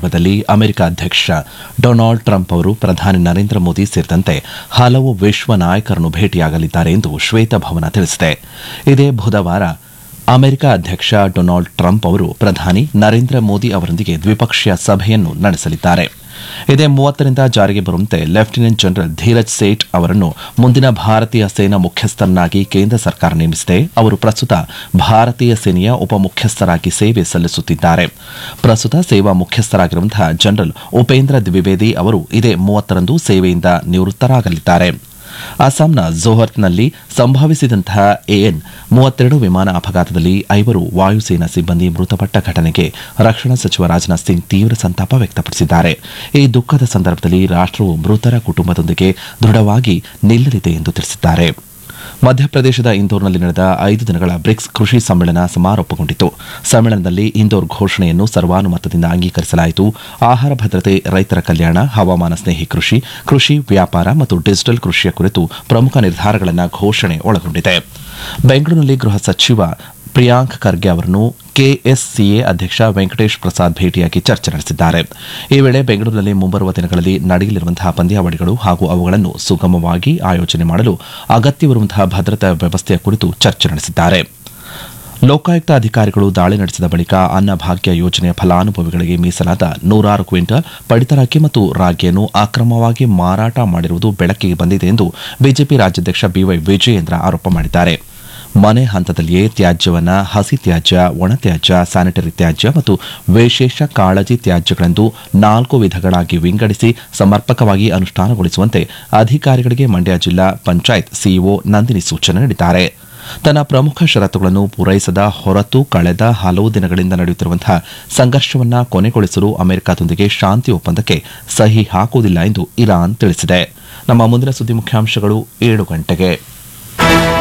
ಸಂದರ್ಭದಲ್ಲಿ ಅಮೆರಿಕ ಅಧ್ಯಕ್ಷ Donald Trump ಅವರು ಪ್ರಧಾನಿ ನರೇಂದ್ರ ಮೋದಿ ಸೇರಿದಂತೆ ಹಲವು ವಿಶ್ವ ನಾಯಕರನ್ನು ಭೇಟಿಯಾಗಲಿದ್ದಾರೆ ಎಂದು ಶ್ವೇತಭವನ ತಿಳಿಸಿದೆ ಇದೇ ಬುಧವಾರ ಅಮೆರಿಕ ಅಧ್ಯಕ್ಷ ಡೊನಾಲ್ಡ್ ಟ್ರಂಪ್ ಅವರು ಪ್ರಧಾನಿ ನರೇಂದ್ರ ಮೋದಿ ಅವರೊಂದಿಗೆ ದ್ವಿಪಕ್ಷೀಯ ಸಭೆಯನ್ನು ನಡೆಸಲಿದ್ದಾರೆ ಇದೇ ಮೂವತ್ತರಿಂದ ಜಾರಿಗೆ ಬರುವಂತೆ ಲೆಫ್ಟಿನೆಂಟ್ ಜನರಲ್ ಧೀರಜ್ ಸೇಠ್ ಅವರನ್ನು ಮುಂದಿನ ಭಾರತೀಯ ಸೇನಾ ಮುಖ್ಯಸ್ಥರನ್ನಾಗಿ ಕೇಂದ್ರ ಸರ್ಕಾರ ನೇಮಿಸಿದೆ ಅವರು ಪ್ರಸ್ತುತ ಭಾರತೀಯ ಸೇನೆಯ ಉಪಮುಖ್ಯಸ್ಥರಾಗಿ ಸೇವೆ ಸಲ್ಲಿಸುತ್ತಿದ್ದಾರೆ ಪ್ರಸ್ತುತ ಸೇವಾ ಮುಖ್ಯಸ್ಥರಾಗಿರುವಂತಹ ಜನರಲ್ ಉಪೇಂದ್ರ ದ್ವಿವೇದಿ ಅವರು ಇದೇ ಮೂವತ್ತರಂದು ಸೇವೆಯಿಂದ ನಿವೃತ್ತರಾಗಲಿದ್ದಾರೆ ಅಸ್ಸಾಂನ ಜೋಹರ್ನಲ್ಲಿ ಸಂಭವಿಸಿದಂತಹ ಎಎನ್ ಮೂವತ್ತೆರಡು ವಿಮಾನ ಅಪಘಾತದಲ್ಲಿ ಐವರು ವಾಯುಸೇನಾ ಸಿಬ್ಬಂದಿ ಮೃತಪಟ್ಟ ಘಟನೆಗೆ ರಕ್ಷಣಾ ಸಚಿವ ರಾಜನಾಥ್ ಸಿಂಗ್ ತೀವ್ರ ಸಂತಾಪ ವ್ಯಕ್ತಪಡಿಸಿದ್ದಾರೆ ಈ ದುಃಖದ ಸಂದರ್ಭದಲ್ಲಿ ರಾಷ್ಟವು ಮೃತರ ಕುಟುಂಬದೊಂದಿಗೆ ದೃಢವಾಗಿ ನಿಲ್ಲಲಿದೆ ಎಂದು ತಿಳಿಸಿದ್ದಾರೆ ಮಧ್ಯಪ್ರದೇಶದ ಇಂದೋರ್ನಲ್ಲಿ ನಡೆದ ಐದು ದಿನಗಳ ಬ್ರಿಕ್ಸ್ ಕೃಷಿ ಸಮ್ಮೇಳನ ಸಮಾರೋಪಗೊಂಡಿತು ಸಮ್ಮೇಳನದಲ್ಲಿ ಇಂದೋರ್ ಘೋಷಣೆಯನ್ನು ಸರ್ವಾನುಮತದಿಂದ ಅಂಗೀಕರಿಸಲಾಯಿತು ಆಹಾರ ಭದ್ರತೆ ರೈತರ ಕಲ್ಯಾಣ ಹವಾಮಾನ ಸ್ನೇಹಿ ಕೃಷಿ ಕೃಷಿ ವ್ಯಾಪಾರ ಮತ್ತು ಡಿಜಿಟಲ್ ಕೃಷಿಯ ಕುರಿತು ಪ್ರಮುಖ ನಿರ್ಧಾರಗಳನ್ನು ಘೋಷಣೆ ಒಳಗೊಂಡಿದೆ ಬೆಂಗಳೂರಿನಲ್ಲಿ ಗೃಹ ಸಚಿವ ಪ್ರಿಯಾಂಕ್ ಖರ್ಗೆ ಅವರನ್ನು ಕೆಎಸ್ಸಿಎ ಅಧ್ಯಕ್ಷ ವೆಂಕಟೇಶ್ ಪ್ರಸಾದ್ ಭೇಟಿಯಾಗಿ ಚರ್ಚೆ ನಡೆಸಿದ್ದಾರೆ ಈ ವೇಳೆ ಬೆಂಗಳೂರಿನಲ್ಲಿ ಮುಂಬರುವ ದಿನಗಳಲ್ಲಿ ನಡೆಯಲಿರುವಂತಹ ಪಂದ್ಯಾವಳಿಗಳು ಹಾಗೂ ಅವುಗಳನ್ನು ಸುಗಮವಾಗಿ ಆಯೋಜನೆ ಮಾಡಲು ಅಗತ್ಯವಿರುವಂತಹ ಭದ್ರತಾ ವ್ಯವಸ್ಥೆಯ ಕುರಿತು ಚರ್ಚೆ ನಡೆಸಿದ್ದಾರೆ ಲೋಕಾಯುಕ್ತ ಅಧಿಕಾರಿಗಳು ದಾಳಿ ನಡೆಸಿದ ಬಳಿಕ ಅನ್ನಭಾಗ್ಯ ಯೋಜನೆಯ ಫಲಾನುಭವಿಗಳಿಗೆ ಮೀಸಲಾದ ನೂರಾರು ಕ್ವಿಂಟಲ್ ಪಡಿತರ ಅಕ್ಕಿ ಮತ್ತು ರಾಗಿಯನ್ನು ಅಕ್ರಮವಾಗಿ ಮಾರಾಟ ಮಾಡಿರುವುದು ಬೆಳಕಿಗೆ ಬಂದಿದೆ ಎಂದು ಬಿಜೆಪಿ ರಾಜ್ಯಾಧ್ಯಕ್ಷ ಬಿವೈ ವಿಜಯೇಂದ್ರ ಆರೋಪ ಮಾಡಿದ್ದಾರೆ ಮನೆ ಹಂತದಲ್ಲಿಯೇ ತ್ಯಾಜ್ಯವನ್ನ ಹಸಿ ತ್ಯಾಜ್ಯ ಒಣ ತ್ಯಾಜ್ಯ ಸ್ಯಾನಿಟರಿ ತ್ಯಾಜ್ಯ ಮತ್ತು ವಿಶೇಷ ಕಾಳಜಿ ತ್ಯಾಜ್ಯಗಳೆಂದು ನಾಲ್ಕು ವಿಧಗಳಾಗಿ ವಿಂಗಡಿಸಿ ಸಮರ್ಪಕವಾಗಿ ಅನುಷ್ಠಾನಗೊಳಿಸುವಂತೆ ಅಧಿಕಾರಿಗಳಿಗೆ ಮಂಡ್ಯ ಜಿಲ್ಲಾ ಪಂಚಾಯತ್ ಸಿಇಒ ನಂದಿನಿ ಸೂಚನೆ ನೀಡಿದ್ದಾರೆ ತನ್ನ ಪ್ರಮುಖ ಷರತ್ತುಗಳನ್ನು ಪೂರೈಸದ ಹೊರತು ಕಳೆದ ಹಲವು ದಿನಗಳಿಂದ ನಡೆಯುತ್ತಿರುವಂತಹ ಸಂಘರ್ಷವನ್ನ ಕೊನೆಗೊಳಿಸಲು ಅಮೆರಿಕದೊಂದಿಗೆ ಶಾಂತಿ ಒಪ್ಪಂದಕ್ಕೆ ಸಹಿ ಹಾಕುವುದಿಲ್ಲ ಎಂದು ಇರಾನ್ ತಿಳಿಸಿದೆ ನಮ್ಮ ಮುಂದಿನ ಸುದ್ದಿ ಮುಖ್ಯಾಂಶಗಳು ಏಳು ಗಂಟೆಗೆ